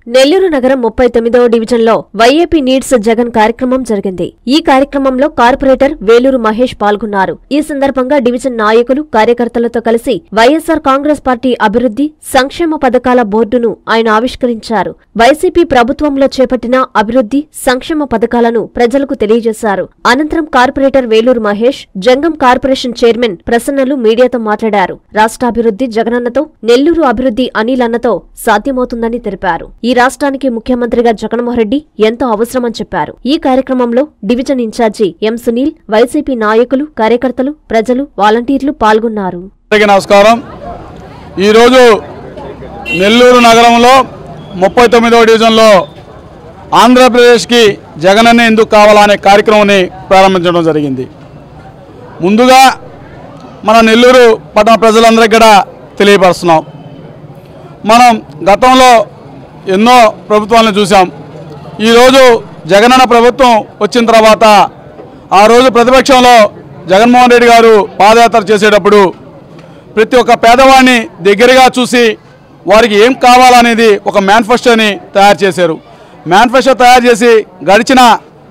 నెల్లూరు నగరం ముప్పై తొమ్మిదవ డివిజన్లో వైఏపీ నీడ్స్ జగన్ కార్యక్రమం జరిగింది ఈ కార్యక్రమంలో కార్పొరేటర్ వేలూరు మహేష్ పాల్గొన్నారు ఈ సందర్భంగా డివిజన్ నాయకులు కార్యకర్తలతో కలిసి వైఎస్సార్ కాంగ్రెస్ పార్టీ అభివృద్ధి సంక్షేమ పథకాల బోర్డును ఆయన ఆవిష్కరించారు వైసీపీ ప్రభుత్వంలో చేపట్టిన అభివృద్ధి సంక్షేమ పథకాలను ప్రజలకు తెలియజేశారు అనంతరం corporator Veluru Mahesh Jangam corporation chairman ప్రసన్నలు మీడియాతో మాట్లాడారు రాష్ట్రాభివృద్ధి జగనన్నతో నెల్లూరు అభివృద్ధి అనిల్ అన్నతో సాధ్యమవుతుందని తెలిపారు ఈ రాష్ట్రానికి ముఖ్యమంత్రిగా జగన్మోహన్ రెడ్డి ఎంతో అవసరమని చెప్పారు ఈ కార్యక్రమంలో division incharge M Sunil YCP నాయకులు కార్యకర్తలు ప్రజలు వాలంటీర్లు పాల్గొన్నారు అందరికీ నమస్కారం ఈరోజు నెల్లూరు నగరంలో ముప్పై తొమ్మిదవ డివిజన్లో ఆంధ్రప్రదేశ్కి జగనన్న ఎందుకు కావాలా అనే కార్యక్రమాన్ని ప్రారంభించడం జరిగింది ముందుగా మన నెల్లూరు పట్టణ ప్రజలందరికీ కూడా తెలియపరుస్తున్నాం మనం గతంలో ఎన్నో ప్రభుత్వాలను చూసాం ఈరోజు జగనన్న ప్రభుత్వం వచ్చిన తర్వాత ఆ రోజు ప్రతిపక్షంలో జగన్మోహన్ రెడ్డి గారు పాదయాత్ర చేసేటప్పుడు ప్రతి ఒక్క పేదవాడిని దగ్గరగా చూసి వారికి ఏం కావాలనేది ఒక మేనిఫెస్టోని తయారు చేశారు మేనిఫెస్టో తయారు చేసి గడిచిన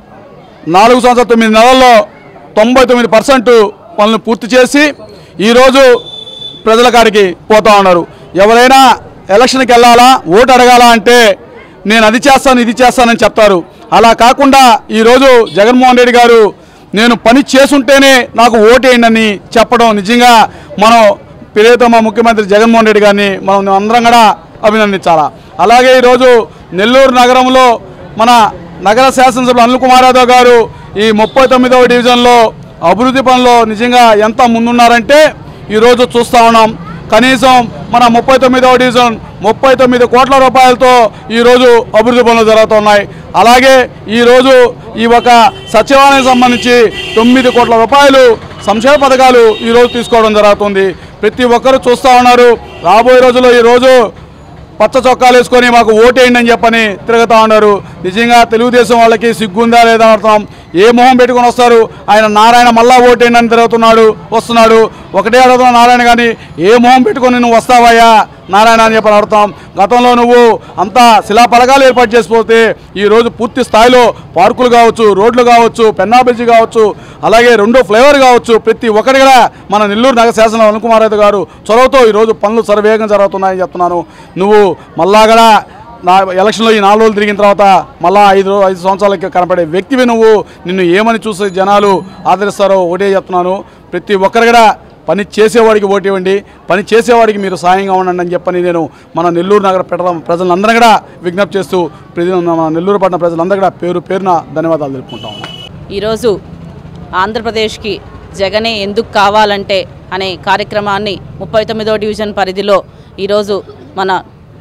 నాలుగు సంవత్సరాల తొమ్మిది నెలల్లో తొంభై తొమ్మిది పర్సెంట్ పనులు పూర్తి చేసి ఈరోజు ప్రజల కాడికి పోతా ఉన్నారు ఎవరైనా ఎలక్షన్కి వెళ్ళాలా ఓటు అడగాలా అంటే నేను అది చేస్తాను ఇది చేస్తానని చెప్తారు అలా కాకుండా ఈరోజు జగన్మోహన్ రెడ్డి గారు నేను పని చేసుంటేనే నాకు ఓటేయండి చెప్పడం నిజంగా మనం ప్రియతమ ముఖ్యమంత్రి జగన్మోహన్ రెడ్డి గారిని మనం అందరం కూడా అభినందించాలా అలాగే ఈరోజు నెల్లూరు నగరంలో మన నగర శాసనసభ్యులు అనిల్ కుమార్ యాదవ్ గారు ఈ ముప్పై తొమ్మిదవ డివిజన్లో అభివృద్ధి పనుల్లో నిజంగా ఎంత ముందున్నారంటే ఈరోజు చూస్తూ ఉన్నాం కనీసం మన ముప్పై తొమ్మిదవ డివిజన్ ముప్పై తొమ్మిది కోట్ల రూపాయలతో ఈరోజు అభివృద్ధి పనులు జరుగుతున్నాయి అలాగే ఈరోజు ఈ ఒక సచివాలయం సంబంధించి తొమ్మిది కోట్ల రూపాయలు సంక్షేమ పథకాలు ఈరోజు తీసుకోవడం జరుగుతుంది ప్రతి ఒక్కరూ చూస్తూ ఉన్నారు రాబోయే రోజుల్లో ఈరోజు పచ్చ చొక్కాలు వేసుకొని మాకు ఓటేయండి అని చెప్పని తిరుగుతూ ఉన్నారు నిజంగా తెలుగుదేశం వాళ్ళకి సిగ్గుందా లేదా అర్థం ఏ మొహం పెట్టుకొని వస్తారు ఆయన నారాయణ మళ్ళా ఓటేయండి అని తిరుగుతున్నాడు వస్తున్నాడు ఒకటే అడుగుతున్నా నారాయణ కానీ ఏ మొహం పెట్టుకొని నువ్వు వస్తావయ్యా నారాయణ అని చెప్పని అడుగుతాం గతంలో నువ్వు అంతా శిలాపలకాలు ఏర్పాటు చేసిపోతే ఈరోజు పూర్తి స్థాయిలో పార్కులు కావచ్చు రోడ్లు కావచ్చు పెన్నా బ్రిడ్జి కావచ్చు అలాగే రెండో ఫ్లేవర్ కావచ్చు ప్రతి ఒక్కటి కూడా మన నెల్లూరు నగర శాసన అనుకుమార్ యాదవ్ గారు చొరవతో ఈరోజు పనులు సర్వేగం జరుగుతున్నాయని చెప్తున్నాను నువ్వు మళ్ళా కూడా నా ఎలక్షన్లో ఈ నాలుగు రోజులు తిరిగిన తర్వాత మళ్ళా ఐదు రో- ఐదు సంవత్సరాలకి కనపడే వ్యక్తివి నువ్వు నిన్ను ఏమని చూసే జనాలు ఆదరిస్తారో ఒకటే చెప్తున్నాను ప్రతి ఒక్కరు కూడా పని చేసేవాడికి ఓటు ఇవ్వండి పని చేసేవాడికి మీరు సాయంగా ఉండండి అని చెప్పని నేను మన నెల్లూరు నగర పెట్టడం ప్రజలందరూ కూడా విజ్ఞప్తి చేస్తూ ప్రజలు మన నెల్లూరు పట్టణ ప్రజలందరూ కూడా పేరు పేరున ధన్యవాదాలు తెలుపుకుంటా ఉన్నాను ఈరోజు ఆంధ్రప్రదేశ్కి జగనే ఎందుకు కావాలంటే అనే కార్యక్రమాన్ని ముప్పై తొమ్మిదో డివిజన్ పరిధిలో ఈరోజు మన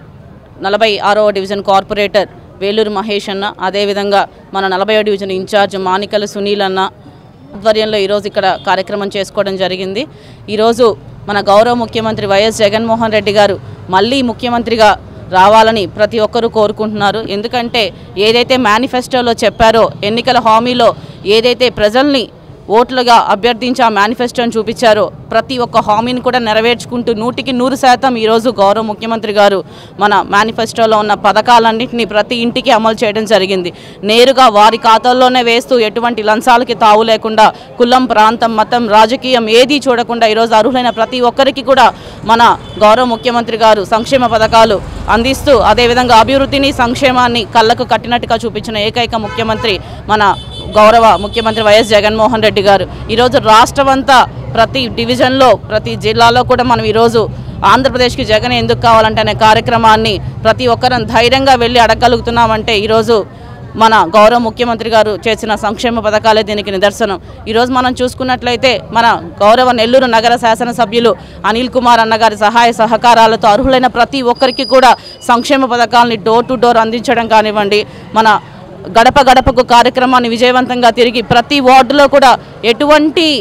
నలభై ఆరో డివిజన్ కార్పొరేటర్ వేలూరు మహేష్ అన్న అదేవిధంగా మన నలభైవ డివిజన్ ఇన్ఛార్జ్ మానికల సునీల్ అన్న ఆధ్వర్యంలో ఈరోజు ఇక్కడ కార్యక్రమం చేసుకోవడం జరిగింది ఈరోజు మన గౌరవ ముఖ్యమంత్రి వైఎస్ జగన్మోహన్ రెడ్డి గారు మళ్ళీ ముఖ్యమంత్రిగా రావాలని ప్రతి ఒక్కరూ కోరుకుంటున్నారు ఎందుకంటే ఏదైతే మేనిఫెస్టోలో చెప్పారో ఎన్నికల హామీలో ఏదైతే ప్రజల్ని ఓట్లుగా అభ్యర్థించి ఆ మేనిఫెస్టోని చూపించారో ప్రతి ఒక్క హామీని కూడా నెరవేర్చుకుంటూ నూటికి నూరు శాతం ఈరోజు గౌరవ ముఖ్యమంత్రి గారు మన మేనిఫెస్టోలో ఉన్న పథకాలన్నింటినీ ప్రతి ఇంటికి అమలు చేయడం జరిగింది నేరుగా వారి ఖాతాల్లోనే వేస్తూ ఎటువంటి లంచాలకి తావు లేకుండా కులం ప్రాంతం మతం రాజకీయం ఏదీ చూడకుండా ఈరోజు అర్హులైన ప్రతి ఒక్కరికి కూడా మన గౌరవ ముఖ్యమంత్రి గారు సంక్షేమ పథకాలు అందిస్తూ అదేవిధంగా అభివృద్ధిని సంక్షేమాన్ని కళ్ళకు కట్టినట్టుగా చూపించిన ఏకైక ముఖ్యమంత్రి మన గౌరవ ముఖ్యమంత్రి వైఎస్ జగన్మోహన్ రెడ్డి గారు ఈరోజు రాష్ట్రం అంతా ప్రతి డివిజన్లో ప్రతి జిల్లాలో కూడా మనం ఈరోజు ఆంధ్రప్రదేశ్కి జగన్ ఎందుకు కావాలంటే అనే కార్యక్రమాన్ని ప్రతి ఒక్కరం ధైర్యంగా వెళ్ళి అడగలుగుతున్నామంటే ఈరోజు మన గౌరవ ముఖ్యమంత్రి గారు చేసిన సంక్షేమ పథకాలే దీనికి నిదర్శనం ఈరోజు మనం చూసుకున్నట్లయితే మన గౌరవ నెల్లూరు నగర శాసనసభ్యులు అనిల్ కుమార్ అన్నగారి సహాయ సహకారాలతో అర్హులైన ప్రతి ఒక్కరికి కూడా సంక్షేమ పథకాలని డోర్ టు డోర్ అందించడం కానివ్వండి మన గడప గడపకు కార్యక్రమాన్ని విజయవంతంగా తిరిగి ప్రతి వార్డులో కూడా ఎటువంటి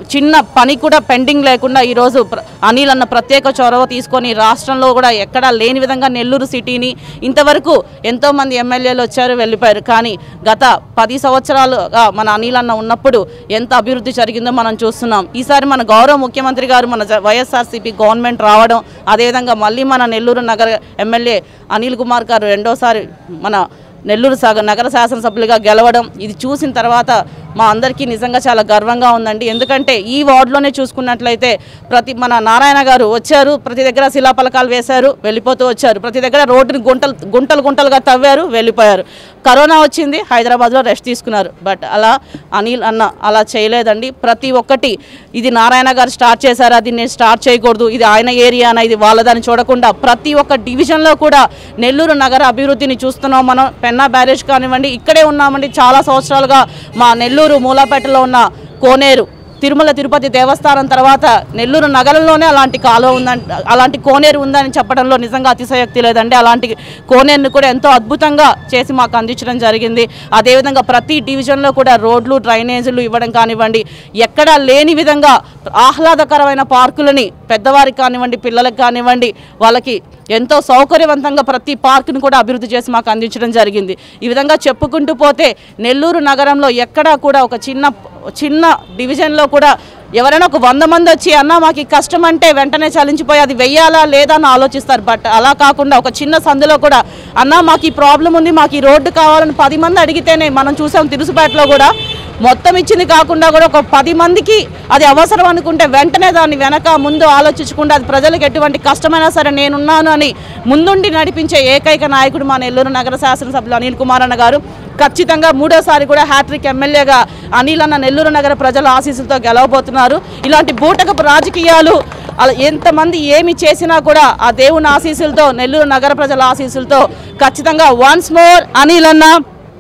చిన్న పని కూడా పెండింగ్ లేకుండా ఈరోజు ప్ర- అనిల్ అన్న ప్రత్యేక చొరవ తీసుకొని రాష్ట్రంలో కూడా ఎక్కడా లేని విధంగా నెల్లూరు సిటీని ఇంతవరకు ఎంతోమంది ఎమ్మెల్యేలు వచ్చారు వెళ్ళిపోయారు కానీ గత పది సంవత్సరాలుగా మన అనిల్ అన్న ఉన్నప్పుడు ఎంత అభివృద్ధి జరిగిందో మనం చూస్తున్నాం ఈసారి మన గౌరవ ముఖ్యమంత్రి గారు మన జ- వైఎస్ఆర్సీపీ గవర్నమెంట్ రావడం అదేవిధంగా మళ్ళీ మన నెల్లూరు నగర ఎమ్మెల్యే అనిల్ కుమార్ గారు రెండోసారి మన నెల్లూరు సాగ నగర శాసనసభ్యులుగా గెలవడం ఇది చూసిన తర్వాత మా అందరికీ నిజంగా చాలా గర్వంగా ఉందండి ఎందుకంటే ఈ వార్డులోనే చూసుకున్నట్లయితే ప్రతి మన నారాయణ గారు వచ్చారు ప్రతి దగ్గర శిలాపలకాలు వేశారు వెళ్ళిపోతూ వచ్చారు ప్రతి దగ్గర రోడ్డుని గుంటలు గుంటలు గుంటలుగా తవ్వారు వెళ్ళిపోయారు కరోనా వచ్చింది హైదరాబాద్లో రెస్ట్ తీసుకున్నారు బట్ అలా అనిల్ అన్న అలా చేయలేదండి ప్రతి ఒక్కటి ఇది నారాయణ గారు స్టార్ట్ చేశారు అది నేను స్టార్ట్ చేయకూడదు ఇది ఆయన ఏరియా అన్న ఇది వాళ్ళదని చూడకుండా ప్రతి ఒక్క డివిజన్లో కూడా నెల్లూరు నగర అభివృద్ధిని చూస్తున్నాం మనం పెన్నా బ్యారేజ్ కానివ్వండి ఇక్కడే ఉన్నామండి చాలా సంవత్సరాలుగా మా నెల్లూరు మూలాపేటలో ఉన్న కోనేరు తిరుమల తిరుపతి దేవస్థానం తర్వాత నెల్లూరు నగరంలోనే అలాంటి కాలువ ఉందని అలాంటి కోనేరు ఉందని చెప్పడంలో నిజంగా అతిశయోక్తి లేదండి అలాంటి కోనేరుని కూడా ఎంతో అద్భుతంగా చేసి మాకు అందించడం జరిగింది అదేవిధంగా ప్రతి డివిజన్లో కూడా రోడ్లు డ్రైనేజీలు ఇవ్వడం కానివ్వండి ఎక్కడా లేని విధంగా ఆహ్లాదకరమైన పార్కులని పెద్దవారికి కానివ్వండి పిల్లలకు కానివ్వండి వాళ్ళకి ఎంతో సౌకర్యవంతంగా ప్రతి పార్కును కూడా అభివృద్ధి చేసి మాకు అందించడం జరిగింది ఈ విధంగా చెప్పుకుంటూ పోతే నెల్లూరు నగరంలో ఎక్కడా కూడా ఒక చిన్న చిన్న డివిజన్లో కూడా ఎవరైనా ఒక వంద మంది వచ్చి అన్న మాకు ఈ కష్టం అంటే వెంటనే చలించిపోయి అది వెయ్యాలా లేదా అని ఆలోచిస్తారు బట్ అలా కాకుండా ఒక చిన్న సందులో కూడా అన్న మాకు ఈ ప్రాబ్లం ఉంది మాకు ఈ రోడ్డు కావాలని పది మంది అడిగితేనే మనం చూసాం తిరుసుపేటలో కూడా మొత్తం ఇచ్చింది కాకుండా కూడా ఒక పది మందికి అది అవసరం అనుకుంటే వెంటనే దాన్ని వెనక ముందు ఆలోచించకుండా అది ప్రజలకు ఎటువంటి కష్టమైనా సరే నేనున్నాను అని ముందుండి నడిపించే ఏకైక నాయకుడు మా నెల్లూరు నగర శాసనసభ్యులు అనిల్ కుమార్ అన్న గారు ఖచ్చితంగా మూడోసారి కూడా హ్యాట్రిక్ ఎమ్మెల్యేగా అనిల్ అన్న నెల్లూరు నగర ప్రజల ఆశీస్సులతో గెలవబోతున్నారు ఇలాంటి బూటకపు రాజకీయాలు అలా ఎంతమంది ఏమి చేసినా కూడా ఆ దేవుని ఆశీస్సులతో నెల్లూరు నగర ప్రజల ఆశీస్సులతో ఖచ్చితంగా వన్స్ మోర్ అనిల్ అన్న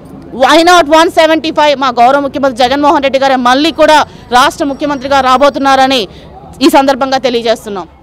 why not one seventy five మా గౌరవ ముఖ్యమంత్రి జగన్మోహన్ రెడ్డి గారు మళ్ళీ కూడా రాష్ట్ర ముఖ్యమంత్రిగా రాబోతున్నారని ఈ సందర్భంగా తెలియజేస్తున్నాం